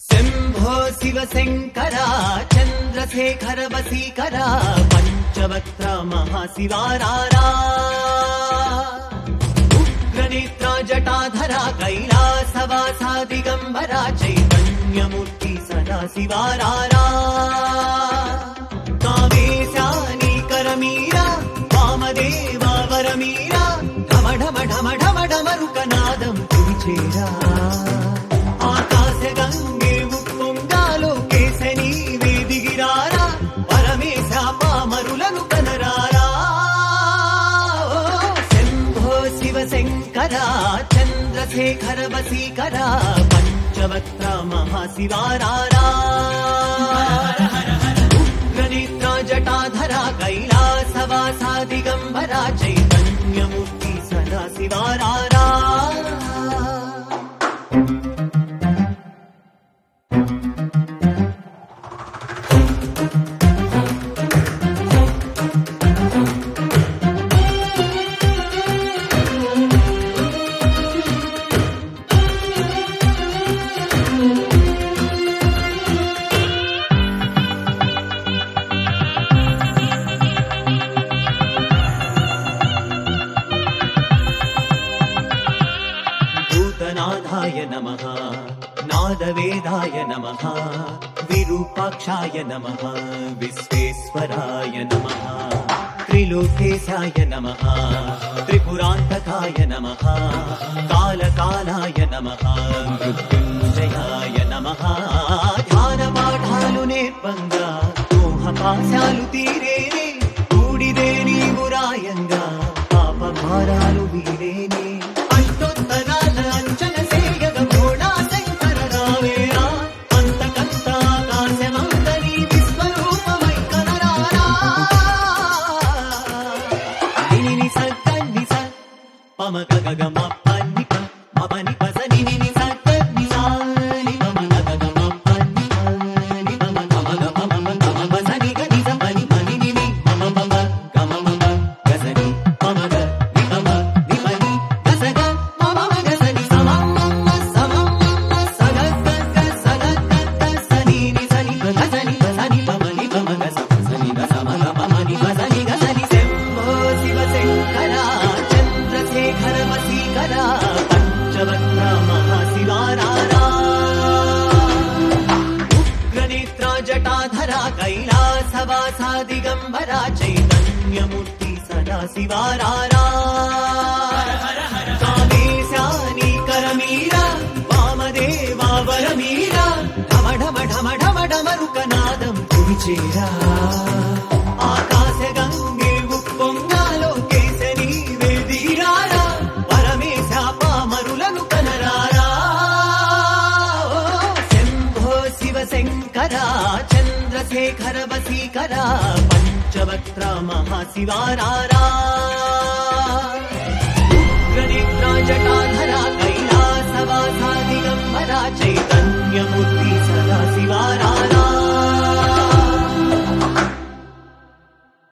శంభో శివ శంకర చంద్రశేఖర వసీకర పంచవక్త్ర మహాశివారారా ఉగ్రనేత్ర జటాధర కైలాసవాసా దిగంబర చైతన్యమూర్తి సదా శివారారా కావేశానీకరమీరా వామదేవా వరమీరా ఢమ ఢమ ఢమ ఢమ ఢమరుకనాదం కురిచేరా ఆకాశ గంగే ఉప్పొంగాలో కేశని వేదిగిరారా పరమేశ పామరులను కనరారా ఓ శంభో శివ శంకర చంద్రశేఖర వసీకర పంచవక్త్ర మహాశివారారా ఉగ్రనేత్ర జటాధర కైలాసవాసా దిగంబర చైతన్యమూర్తి సదా శివారారా భూతనాథాయ నమః నాదవేదాయ నమః విరూపాక్షాయ నమః విశ్వేశ్వరాయ నమః త్రిలోకేశాయ నమః త్రిపురాంతకాయ నమః కాలకాలాయ నమః మృత్యుంజయాయ నమః ధ్యాన పాఠాలు నేర్పంగా మోహపాశాలు తీరేనే కూడిదే నీవు రాయంగా పాప భారాలు వీరేనే అష్టోత్తరాల అంచన సేయగ భోళా శంకర రావేరా అంతకంత ఆకాశమంతని విశ్వరూపమై కనరారా నిని సక్కని స పమక గగ మప్పని ప మపని పస నిని ని సక్కని సా ని పమక గగ మప్పని ప ని పమక మగ పమమ గమ పస ని గ ని స పని పని ని ని మమ మమ గమ మమ గస ని పమగ ని పమ ని పని గస గ మమ మమ గస ని సమ మమ సమ మమ సగ గ గ సగ గ గ స ని ని స ని ప గస ని ప స ని పమ ని పమ గస స ని గ స మ గ పమ ని ప స ని గ స ని శంభో శివ శంకర చంద్రశేఖర వసీకర పంచవక్ర మహాశివారారా ఉగ్రనేత్ర జటాధర కైలాసవాసా దిగంబర చైతన్యమూర్తి సదా శివారారా కామేశానీకరమీరా వామదేవా వరమీరా ఢమ ఢమ ఢమ ఢమ ఢమరుకనాదం కురిచేరా ఆకాశ గంగే ఉప్పొంగాలో కేశని వేదిరారా పరమేశ పామరులను కనరారా ఓ శంభో శివ శంకర చంద్రశేఖర వసీకర పంచవక్త్ర మహాశివారారా ఉగ్రనేత్ర జటాధర కైలాసవాసా దిగంబర చైతన్యమూర్తి